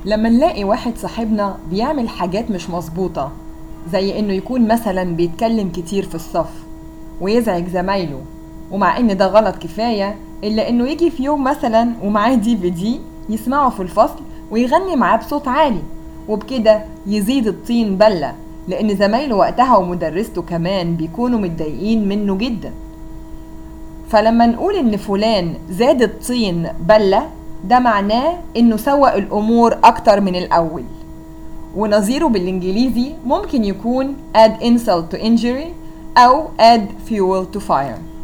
لما نلاقي واحد صاحبنا بيعمل حاجات مش مظبوطة زي انه يكون مثلا بيتكلم كتير في الصف ويزعج زمايله ومع ان ده غلط كفاية الا انه يجي في يوم مثلا ومعاه دي في دي يسمعه في الفصل ويغني معاه بصوت عالي وبكده يزيد الطين بلة لان زمايله وقتها ومدرسته كمان بيكونوا متضايقين منه جدا فلما نقول ان فلان زاد الطين بلة ده معناه انه سوق الامور اكتر من الاول ونظيره بالانجليزي ممكن يكون add insult to injury او add fuel to fire